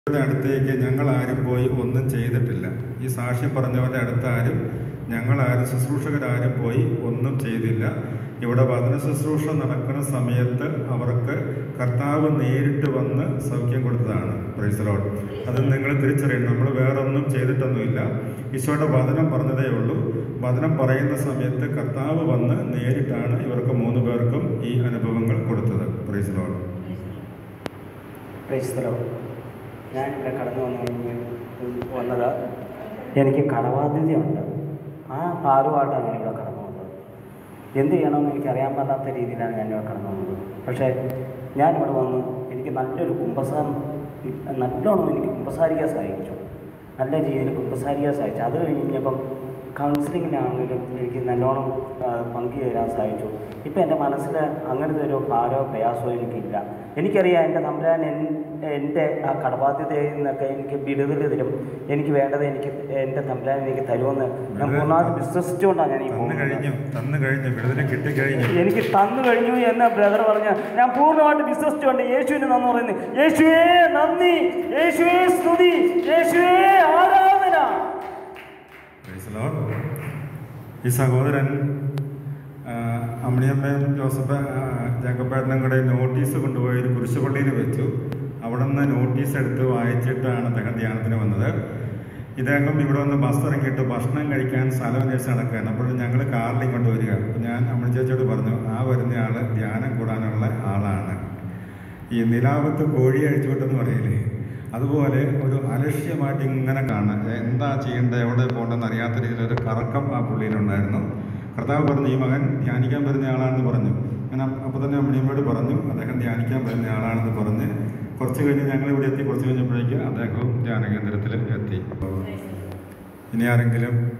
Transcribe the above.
യുടെ അടുത്തേക്ക് ഞങ്ങൾ ആരും പോയി ഒന്നും ചെയ്തിട്ടില്ല ഈ സാക്ഷ്യം പറഞ്ഞവരുടെ അടുത്ത് ആരും ഞങ്ങളാരും ശുശ്രൂഷകരാരും പോയി ഒന്നും ചെയ്തില്ല ഇവിടെ വചന ശുശ്രൂഷ നടക്കുന്ന സമയത്ത് അവർക്ക് കർത്താവ് നേരിട്ട് വന്ന് സൗഖ്യം കൊടുത്തതാണ് പ്രൈസലോട് അത് നിങ്ങൾ തിരിച്ചറിയണം നമ്മൾ വേറൊന്നും ചെയ്തിട്ടൊന്നുമില്ല ഈശോയുടെ വചനം പറഞ്ഞതേ ഉള്ളൂ വചനം പറയുന്ന സമയത്ത് കർത്താവ് വന്ന് നേരിട്ടാണ് ഇവർക്ക് മൂന്ന് പേർക്കും ഈ അനുഭവങ്ങൾ കൊടുത്തത് പ്രൈസലോട് ക്രൈസ്തലോ ഞാൻ ഇവിടെ കടന്നു വന്നു വന്നത് എനിക്ക് കടബാധ്യതയുണ്ട് ആ ഭാരമായിട്ടാണ് ഞാൻ ഇവിടെ കടന്നു വന്നത് എന്ത് ചെയ്യണമെന്ന് എനിക്ക് അറിയാൻ പാടാത്ത രീതിയിലാണ് ഞാൻ ഇവിടെ കടന്നു വന്നത് പക്ഷേ ഞാനിവിടെ വന്നു എനിക്ക് നല്ലൊരു കുമ്പസാരം നല്ലോണം എനിക്ക് കുമ്പസാരിക്കാൻ സാധിച്ചു നല്ല രീതിയിൽ കുമ്പസാരിക്കാൻ സാധിച്ചു അത് കഴിഞ്ഞപ്പം കൗൺസിലിങ്ങിനാണെങ്കിലും എനിക്ക് നല്ലോണം ആ, പങ്കുചേരാൻ സാധിച്ചു ഇപ്പം എൻ്റെ മനസ്സിൽ അങ്ങനത്തെ ഒരു ഭാരമോ പ്രയാസമോ എനിക്കില്ല എനിക്കറിയാം എൻ്റെ തമ്പുരാൻ എൻ എൻ്റെ ആ കടബാധ്യതയിൽ നിന്നൊക്കെ എനിക്ക് വിടുതൽ തരും എനിക്ക് വേണ്ടത് എനിക്ക് എൻ്റെ തമ്പുരാൻ എനിക്ക് തരുമെന്ന് ഞാൻ പൂർണ്ണമായിട്ട് വിശ്വസിച്ചുകൊണ്ടാണ് ഞാൻ ഈ തന്നു പോകുന്നത് കഴിഞ്ഞു തന്നു കഴിഞ്ഞു വിടുതലും കിട്ടിക്കഴിഞ്ഞു എനിക്ക് തന്നു കഴിഞ്ഞു എന്ന് ബ്രദർ പറഞ്ഞ ഞാൻ പൂർണ്ണമായിട്ട് വിശ്വസിച്ചുകൊണ്ട് യേശുവിന് നന്ദി പറയുന്നു യേശുവേ നന്ദി യേശുവേ സ്തുതി യേശുവേ ആരാധന Praise the Lord. ഈ സഹോദരൻ ആ, അമ്മിണിയമ്മയും ജോസഫ് ആ, ജാക്കബേട്ടനും കൂടെ നോട്ടീസ് കൊണ്ടുപോയി ഒരു കുരിശുപള്ളിയിൽ വെച്ചു അവിടെ നിന്ന് നോട്ടീസ് എടുത്ത് വായിച്ചിട്ടാണ് അദ്ദേഹം ധ്യാനത്തിന് വന്നത് ഇദ്ദേഹം ഇവിടെ വന്ന് ബസ് ഇറങ്ങിയിട്ട് ഭക്ഷണം കഴിക്കാൻ സ്ഥലം അന്വേഷിച്ച് നടക്കുകയാണ് അപ്പോൾ ഞങ്ങൾ കാറിൽ ഇങ്ങോട്ട് വരിക അപ്പോൾ ഞാൻ അമ്മണി ചേച്ചിയോട് പറഞ്ഞു ആ വരുന്ന ആൾ ധ്യാനം കൂടാനുള്ള ആളാണ് ഈ നിലാവത്ത് കോഴി അഴിച്ചുവിട്ടെന്ന് പറയില്ലേ അതുപോലെ ഒരു അലക്ഷ്യമായിട്ട് ഇങ്ങനെ കാണാം എന്താ ചെയ്യേണ്ടത് എവിടെ പോകേണ്ടതെന്ന് അറിയാത്ത രീതിയിലൊരു കറക്കം ആ പുള്ളിയിലുണ്ടായിരുന്നു കർത്താവ് പറഞ്ഞു ഈ മകൻ ധ്യാനിക്കാൻ വരുന്ന ആളാണെന്ന് പറഞ്ഞു ഞാൻ അപ്പോൾ തന്നെ അമ്മണിയമ്മയോട് പറഞ്ഞു അദ്ദേഹം ധ്യാനിക്കാൻ വരുന്ന ആളാണെന്ന് പറഞ്ഞ് കുറച്ച് കഴിഞ്ഞ് ഞങ്ങൾ ഇവിടെ എത്തി കുറച്ച് കഴിഞ്ഞപ്പോഴേക്ക് അദ്ദേഹവും ധ്യാന കേന്ദ്രത്തിൽ എത്തി ഇനി ആരെങ്കിലും